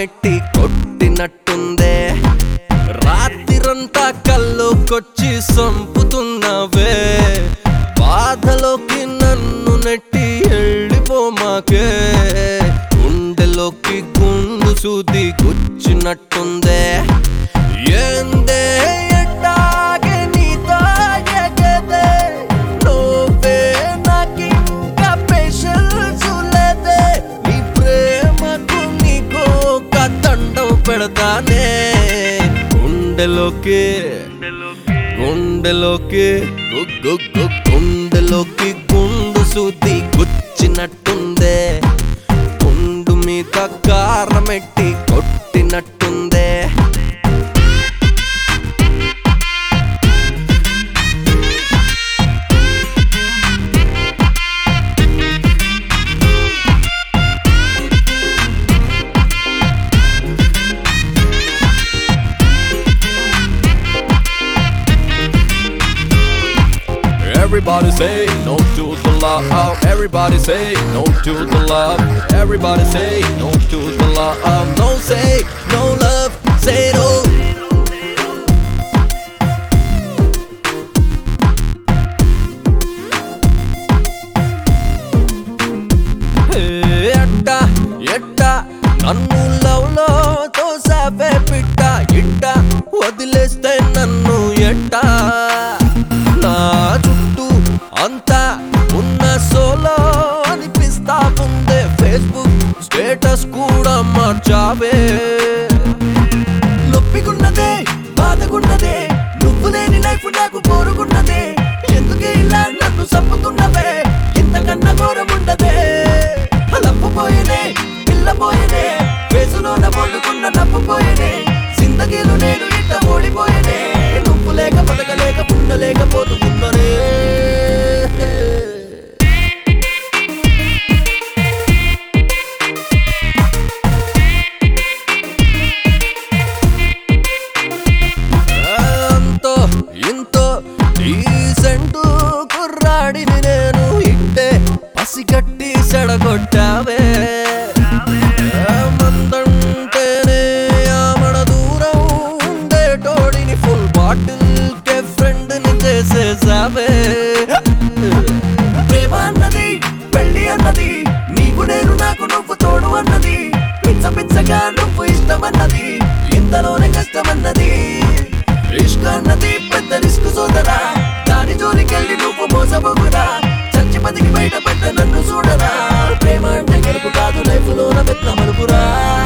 కారమెట్టి కొట్టినట్టుందే రాత్రిరంతా కల్లోకొచ్చి సంపుతున్నావే బాధలోకి నన్ను నెట్టి వెళ్ళిపోమాకే గుండెలోకి గుండు సూది గుచ్చినట్టుందే ఏందే ఎట్టాగే నీతో ఎగదే నువ్వే నాకింకా పేషెన్స్ లేదే నీ ప్రేమకు నీకు ఒక దండం పెడతానే గుండెలోకి గుండెలోకి గు- గు- గు- గుండెలోకి గుండు సూది గుచ్చినట్టుందే గుండు మీద కారమెట్టి కొట్టినట్టుందే Everybody say no to the love. Everybody say no to the love. Everybody say no to the love. No say no love. Say no. ఎట్ట ఎట్ట నన్ను లవ్ లో తోసావే పిట్ట ఇట్ట వదిలేస్తే నన్ను ఎట్ట నా చుట్టూ అంతా ఉన్న సోలో అనిపిస్తా ముందే ఫేస్బుక్ స్టేటస్ కూడా మార్చావే నొప్పికున్నదే బాధకున్నదే నువ్వు లేని లైఫ్ నాకు కోరుకున్నదే ఎందుకే ఇలా నన్ను చంపుతున్నవే ఇంతకన్నా ఘోరం ఉండదే అలప్పుపోయేనే పిల్లపోయేనే ఫేసులోన పండుకున్న నప్పుపోయేనే జిందగీలు నేను ఇట్ట ఓడిపోయేనే నువ్వు లేక బతకలేక ఉండలేకపోతున్ననే అంతో ఇంతో డీసెంట్ కుర్రాడిని నేను ఇట్టే పసిగట్టి సెడగొట్టావే మందంటేనే ఆమడ దూరం ఉండేటోడిని ఫుల్ బాటిల్ కే ఫ్రెండ్ ని చేసేసావే ప్రేమ అన్నది పెళ్లి అన్నది నీకు నేను నాకు నువ్వు తోడు అన్నది పిచ్చ పిచ్చగా నువ్వు ఇష్టమన్నది ఇంతలోనే కష్టమన్నది ఇష్క అన్నది పెద్ద రిస్క్ సోదరా దాని జోలికెళ్ళి నువ్వు మోసపోకురా చచ్చి బతికి బయట పెట్ట నన్ను చూడరా ప్రేమ అంటే గెలుపు కాదు లైఫ్ లోన పెద్ద మలుపురా